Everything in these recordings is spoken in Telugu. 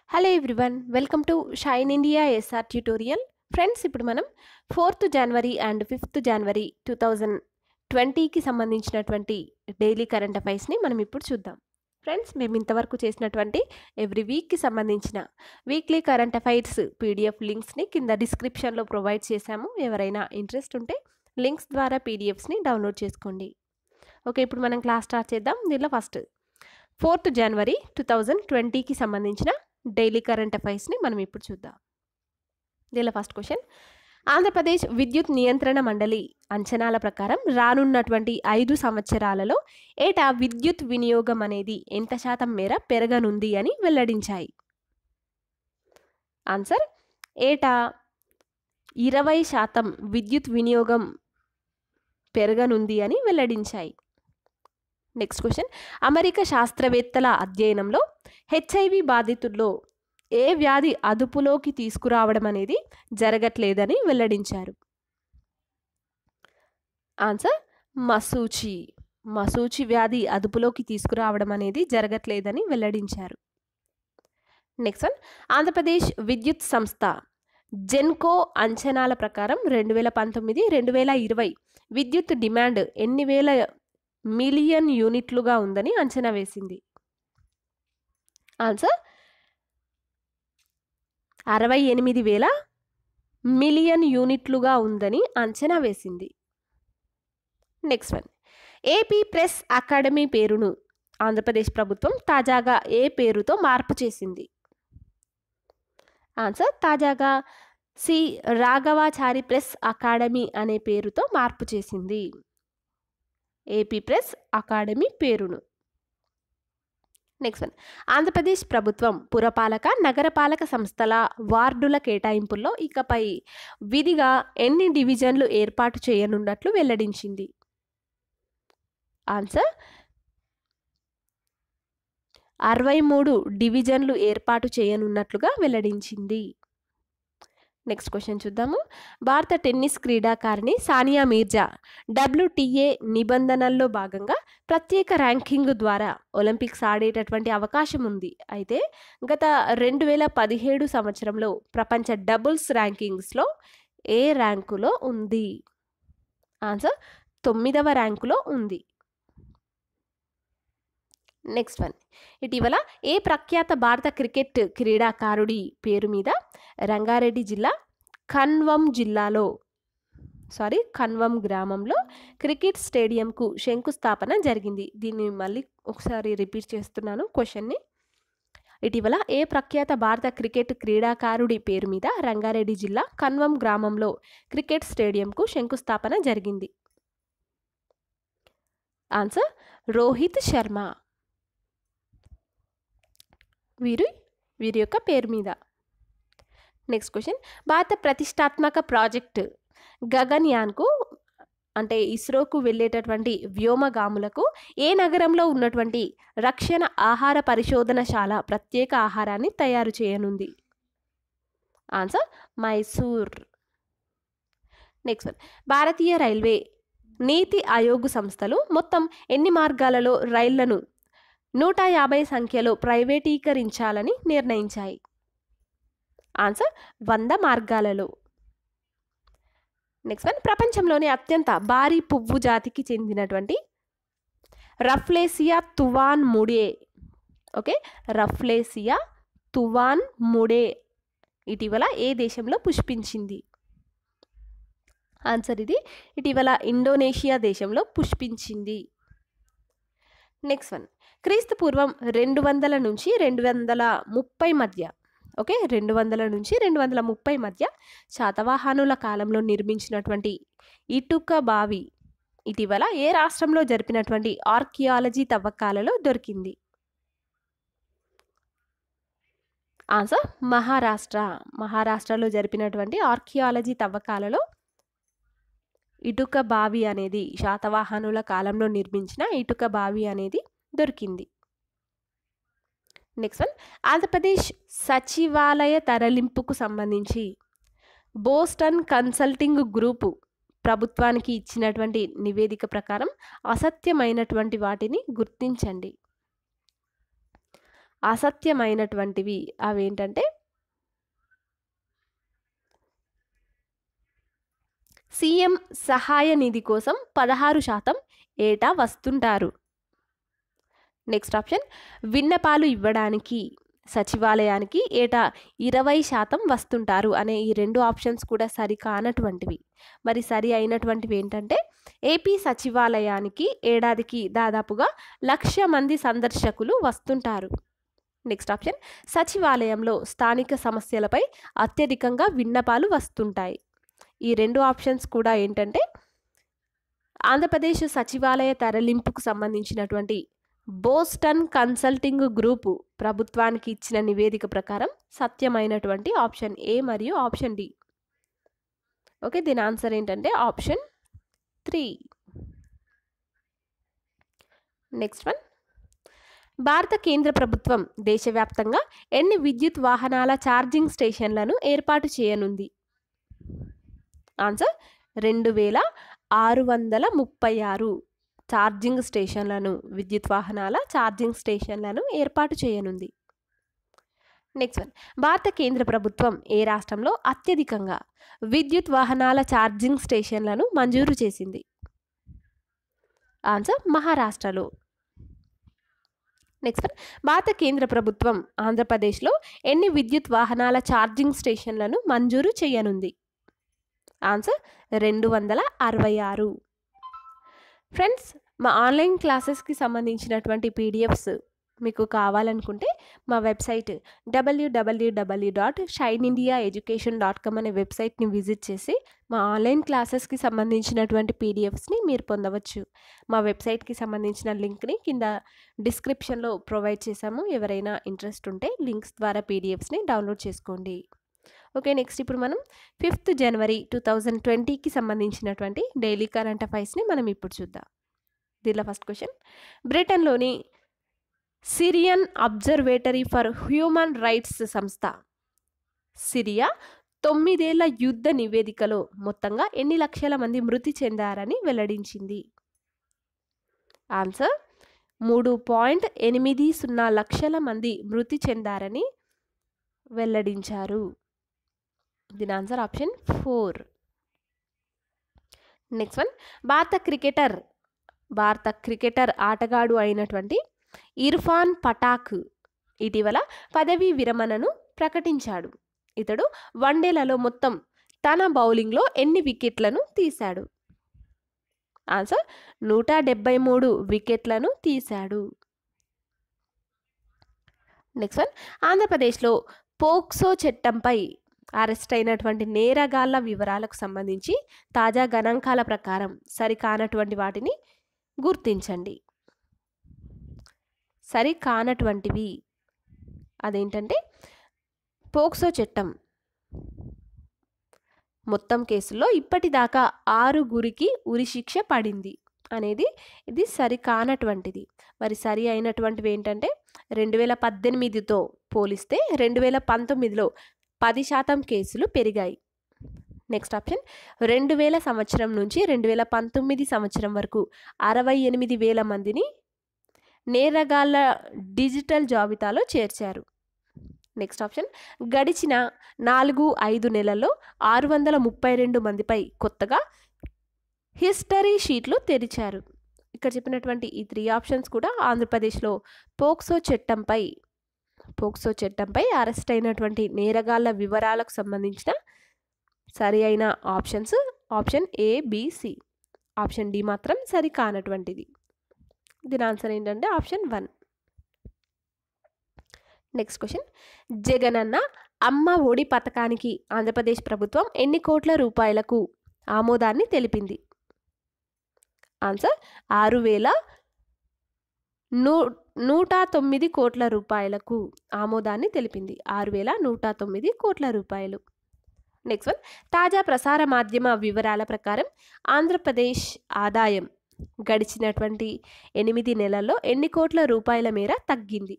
hello everyone welcome to shine India SR tutorial friends ఇప్పుడు మనం fourth January and fifth January two thousand ట్వంటీకి సంబంధించినటువంటి డైలీ కరెంట్ అఫైర్స్ని మనం ఇప్పుడు చూద్దాం ఫ్రెండ్స్ మేము ఇంతవరకు చేసినటువంటి ఎవ్రీ వీక్కి సంబంధించిన వీక్లీ కరెంట్ అఫైర్స్ పీడిఎఫ్ లింక్స్ని కింద డిస్క్రిప్షన్లో ప్రొవైడ్ చేశాము ఎవరైనా ఇంట్రెస్ట్ ఉంటే లింక్స్ ద్వారా పీడిఎఫ్స్ని డౌన్లోడ్ చేసుకోండి ఓకే ఇప్పుడు మనం క్లాస్ స్టార్ట్ చేద్దాం దీనిలో first fourth January two thousand ట్వంటీకి సంబంధించిన డైలీ కరెంట్ అఫైర్స్ని మనం ఇప్పుడు చూద్దాం దీనిలో ఫస్ట్ క్వశ్చన్ ఆంధ్రప్రదేశ్ విద్యుత్ నియంత్రణ మండలి అంచనాల ప్రకారం రానున్నటువంటి ఐదు సంవత్సరాలలో ఏటా విద్యుత్ వినియోగం అనేది ఎంత శాతం మేర పెరగనుంది అని వెల్లడించాయి ఆన్సర్ ఏటా ఇరవై శాతం విద్యుత్ వినియోగం పెరగనుంది అని వెల్లడించాయి నెక్స్ట్ క్వశ్చన్ అమెరికా శాస్త్రవేత్తల అధ్యయనంలో హెచ్ఐవి బాధితుల్లో ఏ వ్యాధి అదుపులోకి తీసుకురావడం అనేది జరగట్లేదని వెల్లడించారు ఆన్సర్ మసూచి మసూచి వ్యాధి అదుపులోకి తీసుకురావడం అనేది జరగట్లేదని వెల్లడించారు నెక్స్ట్ వన్ ఆంధ్రప్రదేశ్ విద్యుత్ సంస్థ జెన్కో అంచనాల ప్రకారం రెండు వేల పంతొమ్మిది రెండు వేల ఇరవై విద్యుత్ డిమాండ్ ఎన్ని వేల మిలియన్ యూనిట్లుగా ఉందని అంచనా వేసింది ఆన్సర్ అరవై ఎనిమిది వేల మిలియన్ యూనిట్లుగా ఉందని అంచనా వేసింది next one AP press academy పేరును ఆంధ్రప్రదేశ్ ప్రభుత్వం తాజాగా ఏ పేరుతో మార్పు చేసింది ఆన్సర్ తాజాగా సి రాఘవాచారి ప్రెస్ అకాడమీ అనే పేరుతో మార్పు చేసింది ఏపీ ప్రెస్ అకాడమీ పేరును నెక్స్ట్ వన్ ఆంధ్రప్రదేశ్ ప్రభుత్వం పురపాలక నగరపాలక సంస్థల వార్డుల కేటాయింపుల్లో ఇకపై విధిగా ఎన్ని డివిజన్లు ఏర్పాటు చేయనున్నట్లు వెల్లడించింది ఆన్సర్ అరవై మూడు డివిజన్లు ఏర్పాటు చేయనున్నట్లుగా వెల్లడించింది నెక్స్ట్ క్వశ్చన్ చూద్దాము భారత టెన్నిస్ క్రీడాకారిణి సానియా మీర్జా డబ్ల్యూటీఏ నిబంధనల్లో భాగంగా ప్రత్యేక ర్యాంకింగ్ ద్వారా ఒలింపిక్స్ ఆడేటటువంటి అవకాశం ఉంది అయితే గత రెండు వేల పదిహేడు సంవత్సరంలో ప్రపంచ డబుల్స్ ర్యాంకింగ్స్లో ఏ ర్యాంకులో ఉంది ఆన్సర్ తొమ్మిదవ ర్యాంకులో ఉంది నెక్స్ట్ వన్ ఇటీవల ఏ ప్రఖ్యాత భారత క్రికెట్ క్రీడాకారుడి పేరు మీద రంగారెడ్డి జిల్లా కన్వం జిల్లాలో సారీ కన్వం గ్రామంలో క్రికెట్ స్టేడియంకు శంకుస్థాపన జరిగింది దీన్ని మళ్ళీ ఒకసారి రిపీట్ చేస్తున్నాను క్వశ్చన్ని ఇటీవల ఏ ప్రఖ్యాత భారత క్రికెట్ క్రీడాకారుడి పేరు మీద రంగారెడ్డి జిల్లా కన్వం గ్రామంలో క్రికెట్ స్టేడియంకు శంకుస్థాపన జరిగింది ఆన్సర్ రోహిత్ శర్మ వీరు వీరి యొక్క పేరు మీద నెక్స్ట్ క్వశ్చన్ భారత ప్రతిష్టాత్మక ప్రాజెక్ట్ గగన్యాన్కు అంటే ఇస్రోకు వెళ్ళేటటువంటి వ్యోమగాములకు ఏ నగరంలో ఉన్నటువంటి రక్షణ ఆహార పరిశోధనశాల ప్రత్యేక ఆహారాన్ని తయారు చేయనుంది ఆన్సర్ మైసూర్ నెక్స్ట్ వన్ భారతీయ రైల్వే నీతి ఆయోగ్ సంస్థలు మొత్తం ఎన్ని మార్గాలలో రైళ్లను నూట యాభై సంఖ్యలో ప్రైవేటీకరించాలని నిర్ణయించాయి ఆన్సర్ వంద మార్గాలలో నెక్స్ట్ వన్ ప్రపంచంలోని అత్యంత భారీ పువ్వు జాతికి చెందినటువంటి రఫ్లేసియా తువాన్ ముడే ఓకే రఫ్లేసియా తువాన్ ముడే ఇటీవల ఏ దేశంలో పుష్పించింది ఆన్సర్ ఇది ఇటీవల ఇండోనేషియా దేశంలో పుష్పించింది నెక్స్ట్ వన్ క్రీస్తు పూర్వం రెండు వందల నుంచి రెండు వందల ముప్పై మధ్య ఓకే రెండు వందల నుంచి రెండు వందల ముప్పై మధ్య శాతవాహనుల కాలంలో నిర్మించినటువంటి ఇటుక బావి ఇటీవల ఏ రాష్ట్రంలో జరిపినటువంటి ఆర్కియాలజీ తవ్వకాలలో దొరికింది ఆన్సర్ మహారాష్ట్ర మహారాష్ట్రలో జరిపినటువంటి ఆర్కియాలజీ తవ్వకాలలో ఇటుక బావి అనేది శాతవాహనుల కాలంలో నిర్మించిన ఇటుక బావి అనేది దొరికింది నెక్స్ట్ వన్ ఆంధ్రప్రదేశ్ సచివాలయ తరలింపుకు సంబంధించి బోస్టన్ కన్సల్టింగ్ గ్రూపు ప్రభుత్వానికి ఇచ్చినటువంటి నివేదిక ప్రకారం అసత్యమైనటువంటి వాటిని గుర్తించండి అసత్యమైనటువంటివి అవేంటంటే సీఎం సహాయ నిధి కోసం పదహారు శాతం ఏటా వస్తుంటారు నెక్స్ట్ ఆప్షన్ విన్నపాలు ఇవ్వడానికి సచివాలయానికి ఏటా ఇరవై శాతం వస్తుంటారు అనే ఈ రెండు ఆప్షన్స్ కూడా సరి కానటువంటివి మరి సరి అయినటువంటివి ఏంటంటే ఏపీ సచివాలయానికి ఏడాదికి దాదాపుగా లక్ష మంది సందర్శకులు వస్తుంటారు నెక్స్ట్ ఆప్షన్ సచివాలయంలో స్థానిక సమస్యలపై అత్యధికంగా విన్నపాలు వస్తుంటాయి ఈ రెండు ఆప్షన్స్ కూడా ఏంటంటే ఆంధ్రప్రదేశ్ సచివాలయ తరలింపుకు సంబంధించినటువంటి బోస్టన్ కన్సల్టింగ్ గ్రూపు ప్రభుత్వానికి ఇచ్చిన నివేదిక ప్రకారం సత్యమైనటువంటి ఆప్షన్ ఏ మరియు ఆప్షన్ డి ఓకే దీని ఆన్సర్ ఏంటంటే ఆప్షన్ త్రీ నెక్స్ట్ వన్ భారత కేంద్ర ప్రభుత్వం దేశవ్యాప్తంగా ఎన్ని విద్యుత్ వాహనాల ఛార్జింగ్ స్టేషన్లను ఏర్పాటు చేయనుంది ఆన్సర్ రెండు వేల ఆరు వందల ముప్పై ఆరు ఛార్జింగ్ స్టేషన్లను విద్యుత్ వాహనాల ఛార్జింగ్ స్టేషన్లను ఏర్పాటు చేయనుంది నెక్స్ట్ వన్ భారత కేంద్ర ప్రభుత్వం ఏ రాష్ట్రంలో అత్యధికంగా విద్యుత్ వాహనాల ఛార్జింగ్ స్టేషన్లను మంజూరు చేసింది ఆన్సర్ మహారాష్ట్రలో నెక్స్ట్ వన్ భారత కేంద్ర ప్రభుత్వం ఆంధ్రప్రదేశ్లో ఎన్ని విద్యుత్ వాహనాల ఛార్జింగ్ స్టేషన్లను మంజూరు చేయనుంది ఆన్సర్ రెండు వందల అరవై ఆరు ఫ్రెండ్స్ మా ఆన్లైన్ క్లాసెస్కి సంబంధించినటువంటి పీడిఎఫ్స్ మీకు కావాలనుకుంటే మా website WWW dot shine India education dot com అనే వెబ్సైట్ని విజిట్ చేసి మా ఆన్లైన్ క్లాసెస్కి సంబంధించినటువంటి పీడిఎఫ్స్ని మీరు పొందవచ్చు మా వెబ్సైట్కి సంబంధించిన లింక్ని కింద డిస్క్రిప్షన్లో ప్రొవైడ్ చేశాము ఎవరైనా ఇంట్రెస్ట్ ఉంటే లింక్స్ ద్వారా పీడిఎఫ్స్ని డౌన్లోడ్ చేసుకోండి ఓకే నెక్స్ట్ ఇప్పుడు మనం ఫిఫ్త్ జనవరి టూ థౌజండ్ ట్వంటీకి సంబంధించినటువంటి డైలీ కరెంట్ అఫైర్స్ని మనం ఇప్పుడు చూద్దాం దీనిలో ఫస్ట్ క్వశ్చన్ బ్రిటన్లోని Syrian observatory for human rights సంస్థ సిరియా తొమ్మిదేళ్ల యుద్ధ నివేదికలో మొత్తంగా ఎన్ని లక్షల మంది మృతి చెందారని వెల్లడించింది ఆన్సర్ మూడు పాయింట్ ఎనిమిది సున్నా లక్షల మంది మృతి చెందారని వెల్లడించారు దీని answer option four next one భారత క్రికెటర్ భారత క్రికెటర్ ఆటగాడు అయినటువంటి ఇర్ఫాన్ పటాక్ ఇటీవల పదవీ విరమణను ప్రకటించాడు ఇతడు వన్డేలలో మొత్తం తన బౌలింగ్లో ఎన్ని వికెట్లను తీశాడు ఆన్సర్ నూట డెబ్బై మూడు వికెట్లను తీశాడు నెక్స్ట్ వన్ ఆంధ్రప్రదేశ్లో పోక్సో చట్టంపై అరెస్ట్ అయినటువంటి నేరగాళ్ల వివరాలకు సంబంధించి తాజా గణాంకాల ప్రకారం సరికానటువంటి వాటిని గుర్తించండి సరి కానటువంటివి అదేంటంటే పోక్సో చట్టం మొత్తం కేసుల్లో ఇప్పటిదాకా ఆరుగురికి ఉరిశిక్ష పడింది అనేది ఇది సరి కానటువంటిది మరి సరి అయినటువంటివి ఏంటంటే రెండు వేల పద్దెనిమిదితో పోలిస్తే రెండు వేల పంతొమ్మిదిలో పది శాతం కేసులు పెరిగాయి నెక్స్ట్ ఆప్షన్ రెండు వేల సంవత్సరం నుంచి రెండు వేల పంతొమ్మిది సంవత్సరం వరకు అరవై ఎనిమిది వేల మందిని నేరగాళ్ల డిజిటల్ జాబితాలో చేర్చారు నెక్స్ట్ ఆప్షన్ గడిచిన నాలుగు ఐదు నెలల్లో ఆరు వందల ముప్పై రెండు మందిపై కొత్తగా హిస్టరీ షీట్లు తెరిచారు ఇక్కడ చెప్పినటువంటి ఈ త్రీ ఆప్షన్స్ కూడా ఆంధ్రప్రదేశ్లో పోక్సో చట్టంపై పోక్సో చట్టంపై అరెస్ట్ అయినటువంటి నేరగాళ్ల వివరాలకు సంబంధించిన సరి అయిన options option A BC option D మాత్రం సరి కానటువంటిది దీని ఆన్సర్ ఏంటంటే option one next question Jagananna Amma Vodi పథకానికి ఆంధ్రప్రదేశ్ ప్రభుత్వం ఎన్ని కోట్ల రూపాయలకు ఆమోదాన్ని తెలిపింది ఆన్సర్ ఆరు వేల నూ నూట తొమ్మిది కోట్ల రూపాయలకు ఆమోదాన్ని తెలిపింది ఆరు వేల నూట తొమ్మిది కోట్ల రూపాయలు నెక్స్ట్ వన్ తాజా ప్రసార మాధ్యమ వివరాల ప్రకారం ఆంధ్రప్రదేశ్ ఆదాయం గడిచినటువంటి ఎనిమిది నెలల్లో ఎన్ని కోట్ల రూపాయల మేర తగ్గింది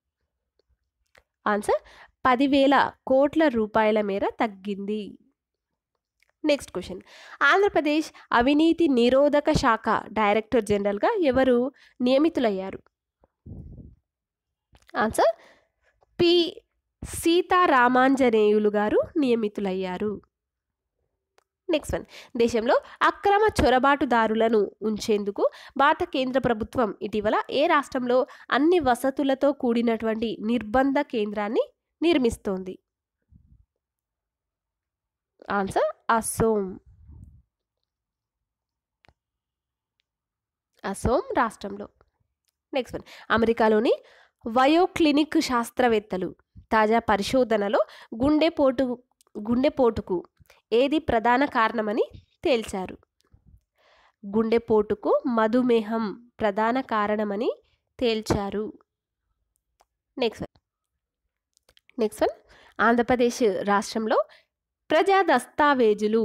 ఆన్సర్ పదివేల కోట్ల రూపాయల మేర తగ్గింది నెక్స్ట్ క్వశ్చన్ ఆంధ్రప్రదేశ్ అవినీతి నిరోధక శాఖ డైరెక్టర్ జనరల్గా ఎవరు నియమితులయ్యారు ఆన్సర్ పి సీతారామాంజనేయులు గారు నియమితులయ్యారు నెక్స్ట్ వన్ దేశంలో అక్రమ చొరబాటుదారులను ఉంచేందుకు భారత కేంద్ర ప్రభుత్వం ఇటీవల ఏ రాష్ట్రంలో అన్ని వసతులతో కూడినటువంటి నిర్బంధ కేంద్రాన్ని నిర్మిస్తోంది ఆన్సర్ అసోం అసోం రాష్ట్రంలో నెక్స్ట్ వన్ అమెరికాలోని వయోక్లినిక్ శాస్త్రవేత్తలు తాజా పరిశోధనలో గుండెపోటు గుండెపోటుకు ఏది ప్రధాన కారణమని తేల్చారు గుండెపోటుకు మధుమేహం ప్రధాన కారణమని తేల్చారు next one next one Andhra Pradesh రాష్ట్రంలో ప్రజా దస్తావేజులు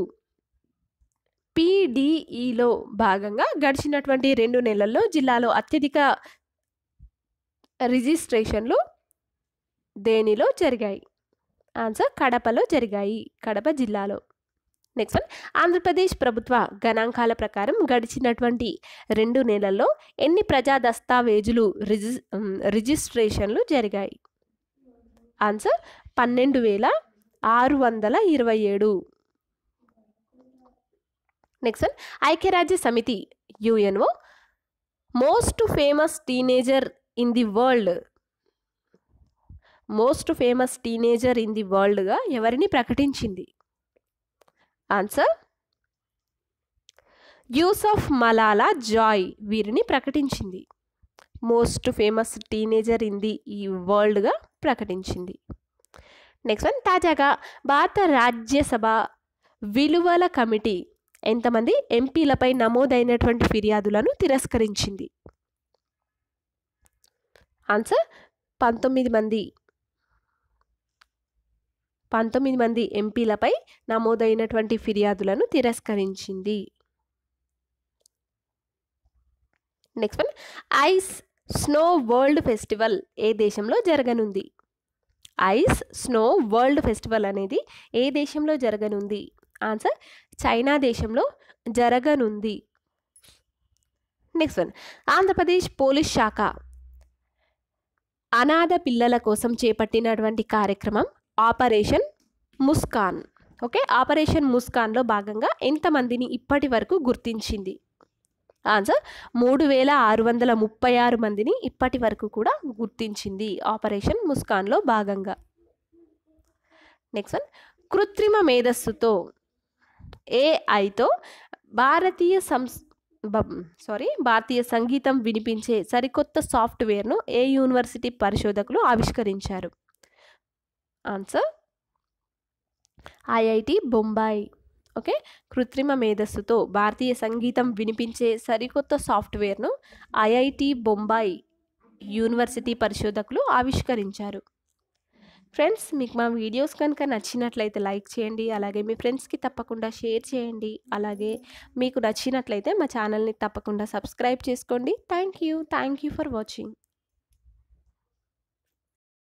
పీడిఈలో భాగంగా గడిచినటువంటి రెండు నెలల్లో జిల్లాలో అత్యధిక రిజిస్ట్రేషన్లు దేనిలో జరిగాయి ఆన్సర్ కడపలో జరిగాయి కడప జిల్లాలో నెక్స్ట్ వన్ ఆంధ్రప్రదేశ్ ప్రభుత్వ గణాంకాల ప్రకారం గడిచినటువంటి రెండు నెలల్లో ఎన్ని ప్రజా దస్తావేజులు రిజి రిజిస్ట్రేషన్లు జరిగాయి ఆన్సర్ పన్నెండు వేల ఆరు వందల ఇరవై ఏడు నెక్స్ట్ వన్ ఐక్యరాజ్య సమితి UNO most famous teenager in the world most famous teenager in the వరల్డ్గా ఎవరిని ప్రకటించింది ఆన్సర్ యూసఫ్ మలాలా జాయ్ వీరిని ప్రకటించింది most famous teenager in the ఈ వరల్డ్గా ప్రకటించింది నెక్స్ట్ వన్ తాజాగా భారత రాజ్యసభ విలువల కమిటీ ఎంతమంది ఎంపీలపై నమోదైనటువంటి ఫిర్యాదులను తిరస్కరించింది ఆన్సర్ పంతొమ్మిది మంది పంతొమ్మిది మంది ఎంపీలపై నమోదైనటువంటి ఫిర్యాదులను తిరస్కరించింది next one ice snow world festival ఏ దేశంలో జరగనుంది ఐస్ స్నో వరల్డ్ ఫెస్టివల్ అనేది ఏ దేశంలో జరగనుంది ఆన్సర్ చైనా దేశంలో జరగనుంది నెక్స్ట్ వన్ ఆంధ్రప్రదేశ్ పోలీస్ శాఖ అనాథ పిల్లల కోసం చేపట్టినటువంటి కార్యక్రమం ఆపరేషన్ ముస్కాన్ ఓకే ఆపరేషన్ ముస్కాన్లో భాగంగా ఎంతమందిని ఇప్పటి వరకు గుర్తించింది ఆన్సర్ మూడు వేల ఆరు వందల ముప్పై ఆరు మందిని ఇప్పటి వరకు కూడా గుర్తించింది ఆపరేషన్ ముస్కాన్లో భాగంగా నెక్స్ట్ వన్ కృత్రిమ మేధస్సుతో ఏఐతో భారతీయ సంస్ సారీ భారతీయ సంగీతం వినిపించే సరికొత్త సాఫ్ట్వేర్ను ఏ యూనివర్సిటీ పరిశోధకులు ఆవిష్కరించారు ఆన్సర్ ఐఐటి బొంబాయి ఓకే కృత్రిమ మేధస్సుతో భారతీయ సంగీతం వినిపించే సరికొత్త సాఫ్ట్వేర్ను ఐఐటి బొంబాయి యూనివర్సిటీ పరిశోధకులు ఆవిష్కరించారు ఫ్రెండ్స్ మీకు మా వీడియోస్ కనుక నచ్చినట్లయితే లైక్ చేయండి అలాగే మీ ఫ్రెండ్స్కి తప్పకుండా షేర్ చేయండి అలాగే మీకు నచ్చినట్లయితే మా ఛానల్ని తప్పకుండా సబ్స్క్రైబ్ చేసుకోండి thank you thank you for watching